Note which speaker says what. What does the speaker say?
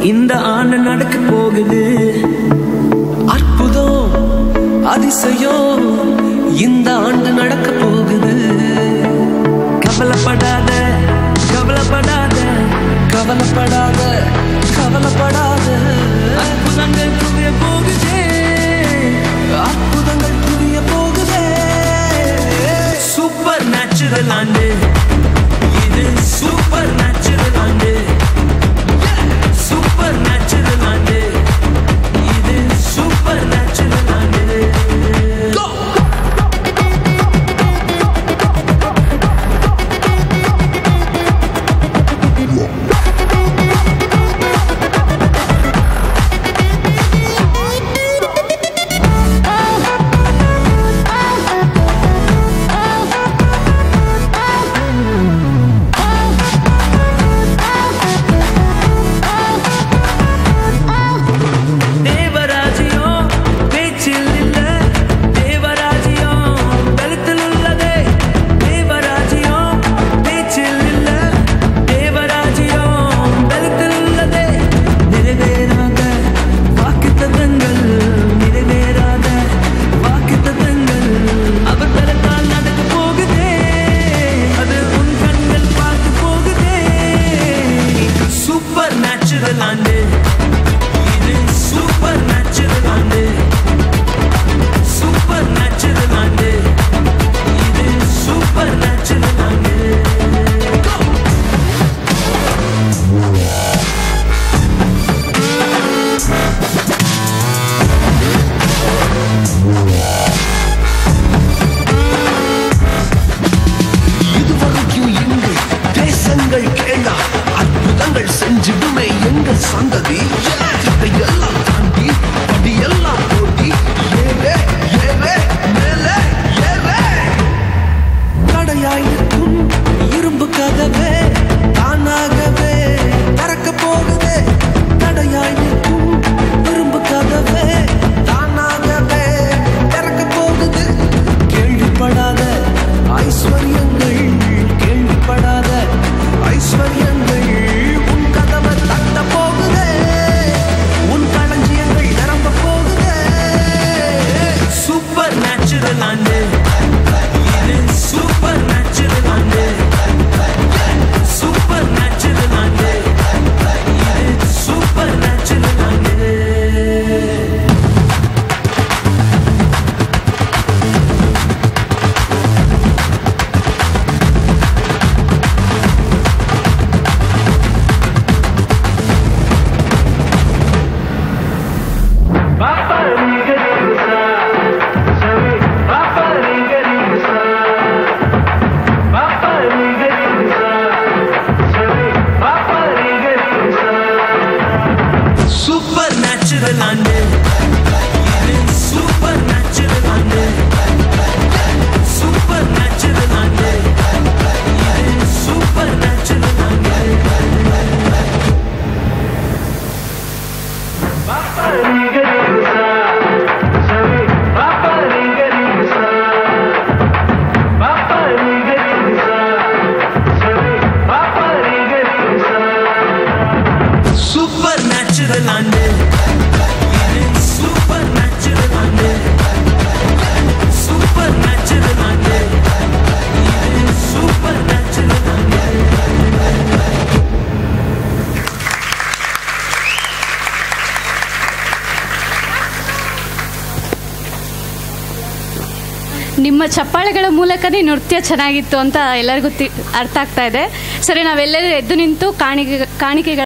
Speaker 1: இந்த ஆண்டு நடக்க போகுது அற்புதம் அதிசயம் இந்த ஆண்டு நடக்க போகுது கவலைப்படாத கவலைப்படாத கவலைப்படாத கவலைப்படாத அற்புதங்கள் புரிய போகுதே அற்புதங்கள் புரிய போகுதே சூப்பர் நேச்சுரல் ஆண்டு இது சூப்பர் நேச்சுரல் ஆண்டு சூப்பர் நேச்சுரல் ஆண்டு இது சூப்பர் நேச்சுரல் ஆண்டு தேவராஜ்யம் பேச்சில் இல்ல தேவராஜ்யம் கழுத்தில் உள்ளதே தேவராஜ்யம் பேச்சில் இல்ல தேவராஜ்யம் கழுத்தில் உள்ளதே நிறைவேறாத வாக்குத்தத்தங்கள் நிறைவேறாத வாக்குத்தத்தங்கள் அவர் தரத்தால் நடக்க போகுதே அது உன் கண்கள் பார்த்து போகுதே சூப்பர் நேச்சுரல் ஆண்டு இது சூப்பர் நேச்சுரல் ஆண்டு சூப்பர் நேச்சுரல் ஆண்டு இது சூப்பர் நேச்சுரல் ஆண்டு
Speaker 2: இதுவரைக்கும் எங்கள் தேசங்கள் கேளா அற்புதங்கள் செஞ்சிடுமே எங்கள் சந்ததி இதையெல்லாம் தாண்டி படியெல்லாம் ஓட்டி ஏவே ஏவே மேலே ஏவே
Speaker 1: தடையாய் நிற்கும் இரும்பு கதவே தானாகவே திறக்க போகுதே தடையாய் நிற்கும் இரும்பு கதவே தானாகவே திறக்க போகுது கேள்விப்படாத ஐஸ்வர்யங்கள் கேள்விப்படாத ஐஸ்வர்யங்கள் உன் கதவை தட்ட போகுதே உன் களஞ்சியங்கள் நிரம்ப போகுதே சூப்பர் நேச்சுரல் ஆண்டு இது சூப்பர் நேச்சுரல் ஆண்டு சூப்பர் நேச்சுரல் ஆண்டு இது சூப்பர் நேச்சுரல் ஆண்டு சூப்பர் நேச்சுரல் ஆண்டு இது சூப்பர் நேச்சுரல் ஆண்டு சூப்பர் நேச்சுரல் ஆண்டு இது சூப்பர் நேச்சுரல் ஆண்டு சூப்பர் நேச்சுரல் ஆண்டு இது சூப்பர் நேச்சுரல் ஆண்டு சூப்பர் நேச்சுரல் ஆண்டு இது சூப்பர் நேச்சுரல் ஆண்டு
Speaker 3: ನಿಮ್ಮ ಚಪ್ಪಾಳೆಗಳ ಮೂಲಕನೇ ನೃತ್ಯ ಚೆನ್ನಾಗಿತ್ತು ಅಂತ ಎಲ್ಲರಿಗೂ ತಿ- ಅರ್ಥ ಆಗ್ತಾ ಇದೆ ಸರಿ ನಾವೆಲ್ಲರೂ ಎದ್ದು ನಿಂತು ಕಾಣಿಕೆ ಕಾಣಿಕೆಗಳ